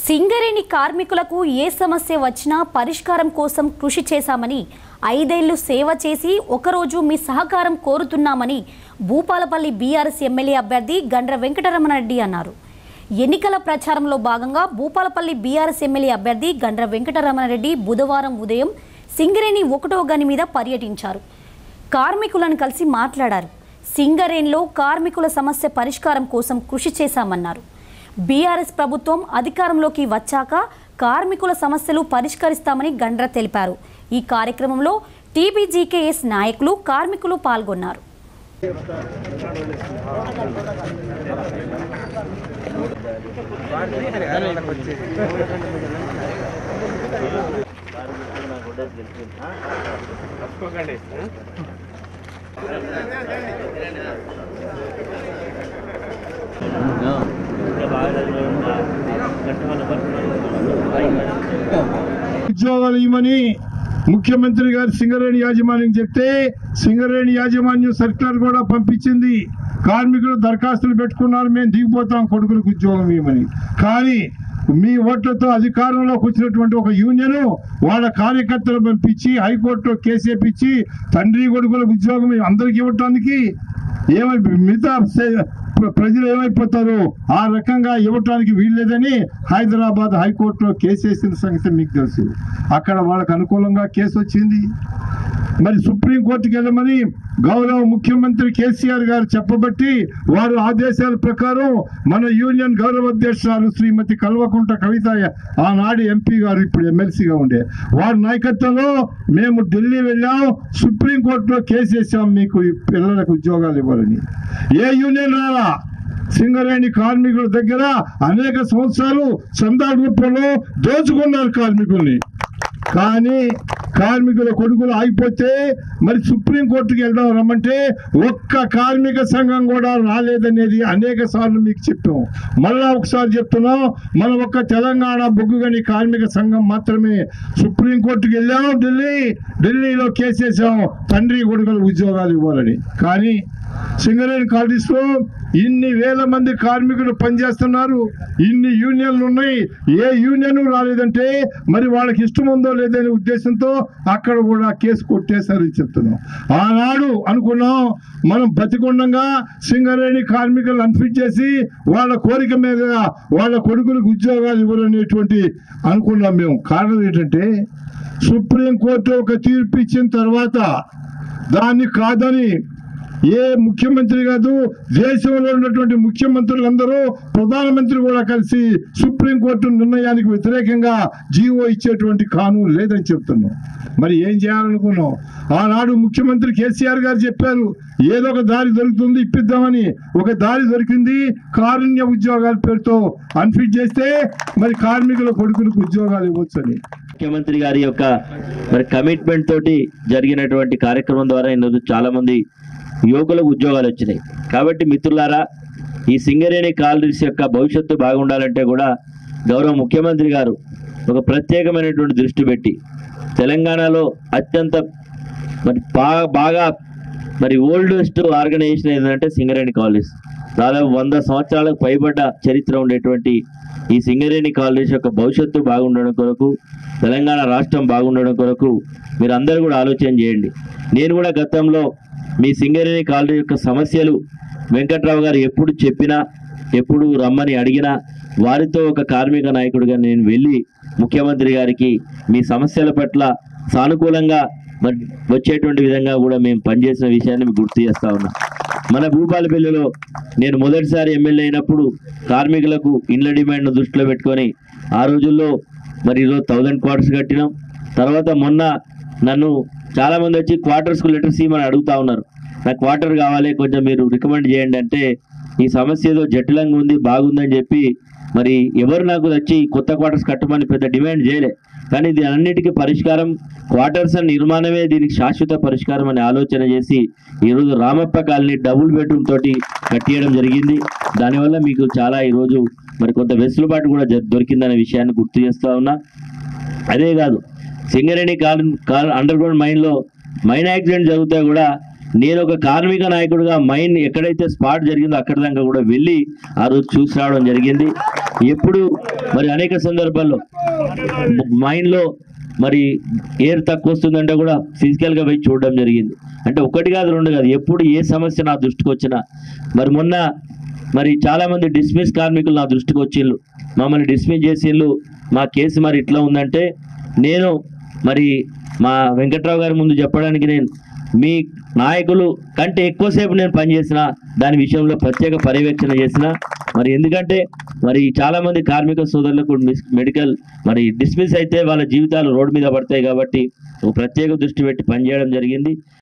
సింగరేణి కార్మికులకు ఏ సమస్య వచ్చినా పరిష్కారం కోసం కృషి చేశామని ఐదేళ్లు సేవ చేసి ఒకరోజు మీ సహకారం కోరుతున్నామని భూపాలపల్లి బీఆర్ఎస్ ఎమ్మెల్యే అభ్యర్థి గండ్ర వెంకటరమణరెడ్డి అన్నారు ఎన్నికల ప్రచారంలో భాగంగా భూపాలపల్లి బీఆర్ఎస్ ఎమ్మెల్యే అభ్యర్థి గండ్ర వెంకటరమణరెడ్డి బుధవారం ఉదయం సింగరేణి ఒకటో గని మీద పర్యటించారు కార్మికులను కలిసి మాట్లాడారు సింగరేణిలో కార్మికుల సమస్య పరిష్కారం కోసం కృషి చేశామన్నారు బీఆర్ఎస్ ప్రభుత్వం అధికారంలోకి వచ్చాక కార్మికుల సమస్యలు పరిష్కరిస్తామని గండ్ర తెలిపారు ఈ కార్యక్రమంలో టీబీజీకేఎస్ నాయకులు కార్మికులు పాల్గొన్నారు ఉద్యోగాలు ఇవ్వమని ముఖ్యమంత్రి గారు సింగరేణి యాజమాన్యం చెప్తే సింగరేణి యాజమాన్యం సర్క్యులర్ కూడా పంపించింది కార్మికులు దరఖాస్తులు పెట్టుకున్నారు మేము దిగిపోతాం కొడుకులకు ఉద్యోగం ఇవ్వమని కానీ మీ ఓట్లతో అధికారంలోకి వచ్చినటువంటి ఒక యూనియన్ వాళ్ళ కార్యకర్తలు పంపించి హైకోర్టులో కేసు వేపించి తండ్రి కొడుకులకు ఉద్యోగం అందరికి ఇవ్వటానికి ఏమై మిగతా సే- ప్ర- ప్రజలు ఏమైపోతారు ఆ రకంగా ఇవ్వటానికి వీల్లేదని హైదరాబాద్ హైకోర్టులో కేసు వేసిన సంగతి మీకు తెలుసు అక్కడ వాళ్ళకు అనుకూలంగా కేసు వచ్చింది మరి సుప్రీంకోర్టుకి వెళ్ళమని గౌరవ ముఖ్యమంత్రి కేసీఆర్ గారు చెప్పబట్టి వారు ఆదేశాల ప్రకారం మన యూనియన్ గౌరవ అధ్యక్షురాలు శ్రీమతి కల్వకుంట కవిత ఆనాడు ఎంపీ గారు ఇప్పుడు ఎమ్మెల్సీగా ఉండే వారి నాయకత్వంలో మేము ఢిల్లీ వెళ్ళాం సుప్రీంకోర్టులో కేసు వేసాం మీకు ఈ పిల్లలకు ఉద్యోగాలు ఇవ్వాలని ఏ యూనియన్ రాలా సింగరేణి కార్మికుల దగ్గర అనేక సంవత్సరాలు చందా రూపంలో దోచుకున్నారు కార్మికుల్ని కానీ కార్మికుల కొడుకులు ఆగిపోతే మరి సుప్రీంకోర్టుకి వెళ్దాం రమ్మంటే ఒక్క కార్మిక సంఘం కూడా రాలేదనేది అనేక సార్లు మీకు చెప్పాం మళ్ళా ఒకసారి చెప్తున్నాం మనం ఒక్క తెలంగాణ బొగ్గుగని కార్మిక సంఘం మాత్రమే సుప్రీంకోర్టుకి వెళ్ళాం ఢిల్లీ ఢిల్లీలో కేసేసాం తండ్రి కొడుకులు ఉద్యోగాలు ఇవ్వాలని కానీ సింగరేణి కాలేజీస్ లో ఇన్ని వేల మంది కార్మికులు పనిచేస్తున్నారు ఇన్ని యూనియన్లు ఉన్నాయి ఏ యూనియన్ రాలేదంటే మరి వాళ్ళకి ఇష్టం ఉందో లేదనే ఉద్దేశంతో అక్కడ కూడా కేసు కొట్టేశారని చెప్తున్నాం ఆనాడు అనుకున్నాం మనం బతికొండంగా సింగరేణి కార్మికులు అన్ఫిట్ చేసి వాళ్ళ కోరిక మీద వాళ్ళ కొడుకులకు ఉద్యోగాలు ఇవ్వాలనేటువంటి అనుకున్నాం మేము కారణం ఏంటంటే సుప్రీంకోర్టు ఒక తీర్పు ఇచ్చిన తర్వాత దాన్ని కాదని ఏ ముఖ్యమంత్రి కాదు దేశంలో ఉన్నటువంటి ముఖ్యమంత్రులందరూ ప్రధానమంత్రి కూడా కలిసి సుప్రీంకోర్టు నిర్ణయానికి వ్యతిరేకంగా జీవో ఇచ్చేటువంటి కానూన్ లేదని చెప్తున్నాం మరి ఏం చేయాలనుకున్నాం ఆనాడు ముఖ్యమంత్రి కేసీఆర్ గారు చెప్పారు ఏదో ఒక దారి దొరుకుతుంది ఇప్పిద్దామని ఒక దారి దొరికింది కారుణ్య ఉద్యోగాల పేరుతో అన్ఫిట్ చేస్తే మరి కార్మికుల కొడుకులకు ఉద్యోగాలు ఇవ్వచ్చని ముఖ్యమంత్రి గారి యొక్క మరి కమిట్మెంట్ తోటి జరిగినటువంటి కార్యక్రమం ద్వారా ఈరోజు చాలా మంది యువకులకు ఉద్యోగాలు వచ్చినాయి కాబట్టి మిత్రులారా ఈ సింగరేణి కాలరీస్ యొక్క భవిష్యత్తు బాగుండాలంటే కూడా గౌరవ ముఖ్యమంత్రి గారు ఒక ప్రత్యేకమైనటువంటి దృష్టి పెట్టి తెలంగాణలో అత్యంత మరి బాగా బాగా మరి ఓల్డెస్ట్ ఆర్గనైజేషన్ ఏంటంటే సింగరేణి కాలేజ్ దాదాపు వంద సంవత్సరాలకు పైబడ్డ చరిత్ర ఉండేటువంటి ఈ సింగరేణి కాలేజ్ యొక్క భవిష్యత్తు బాగుండడం కొరకు తెలంగాణ రాష్ట్రం బాగుండడం కొరకు మీరు అందరూ కూడా ఆలోచన చేయండి నేను కూడా గతంలో మీ సింగరేణి కాలేజ్ యొక్క సమస్యలు వెంకట్రావు గారు ఎప్పుడు చెప్పినా ఎప్పుడు రమ్మని అడిగినా వారితో ఒక కార్మిక నాయకుడిగా నేను వెళ్ళి ముఖ్యమంత్రి గారికి మీ సమస్యల పట్ల సానుకూలంగా మరి వచ్చేటువంటి విధంగా కూడా మేము పనిచేసిన విషయాన్ని మీకు గుర్తు చేస్తా ఉన్నా మన భూపాలపల్లిలో నేను మొదటిసారి ఎమ్మెల్యే అయినప్పుడు కార్మికులకు ఇండ్ల డిమాండ్ను దృష్టిలో పెట్టుకొని ఆ రోజుల్లో మరి ఈరోజు థౌజండ్ క్వార్టర్స్ కట్టినాం తర్వాత మొన్న నన్ను చాలా మంది వచ్చి క్వార్టర్స్కు లెటర్స్ ఇవ్వమని అడుగుతా ఉన్నారు నాకు క్వార్టర్ కావాలి కొంచెం మీరు రికమెండ్ చేయండి అంటే ఈ సమస్య ఏదో జటిలంగా ఉంది బాగుందని చెప్పి మరి ఎవరు నాకు వచ్చి కొత్త క్వార్టర్స్ కట్టమని పెద్ద డిమాండ్ చేయలే కానీ దీని అన్నిటికీ పరిష్కారం క్వార్టర్స్ అండ్ నిర్మాణమే దీనికి శాశ్వత పరిష్కారం అనే ఆలోచన చేసి ఈరోజు రామప్ప కాలనీ డబుల్ బెడ్రూమ్ తోటి కట్టియడం జరిగింది దానివల్ల మీకు చాలా ఈరోజు మరి కొంత వెసులుబాటు కూడా జ- దొరికిందనే విషయాన్ని గుర్తు చేస్తా ఉన్నా అదే కాదు సింగరేణి కాల్ కాల్ అండర్ గ్రౌండ్ మైన్లో మైన్ యాక్సిడెంట్ జరిగితే కూడా నేను ఒక కార్మిక నాయకుడిగా మైన్ ఎక్కడైతే స్పాట్ జరిగిందో అక్కడ దాకా కూడా వెళ్ళి ఆ రోజు చూసి రావడం జరిగింది ఎప్పుడు మరి అనేక సందర్భాల్లో మైండ్లో మరి ఎయిర్ తక్కువ వస్తుందంటే కూడా ఫిజికల్గా పోయి చూడడం జరిగింది అంటే ఒకటి కాదు రెండు కాదు ఎప్పుడు ఏ సమస్య నా దృష్టికి వచ్చినా మరి మొన్న మరి చాలా మంది డిస్మిస్ కార్మికులు నా దృష్టికి వచ్చిళ్ళు మమ్మల్ని డిస్మిస్ చేసిళ్ళు మా కేసు మరి ఇట్లా ఉందంటే నేను మరి మా వెంకట్రావు గారి ముందు చెప్పడానికి నేను మీ నాయకులు కంటే ఎక్కువసేపు నేను పనిచేసిన దాని విషయంలో ప్రత్యేక పర్యవేక్షణ చేసిన మరి ఎందుకంటే మరి చాలా మంది కార్మిక సోదరులకు మిస్- మెడికల్ మరి డిస్మిస్ అయితే వాళ్ళ జీవితాలు రోడ్డు మీద పడతాయి కాబట్టి ఒక ప్రత్యేక దృష్టి పెట్టి పనిచేయడం జరిగింది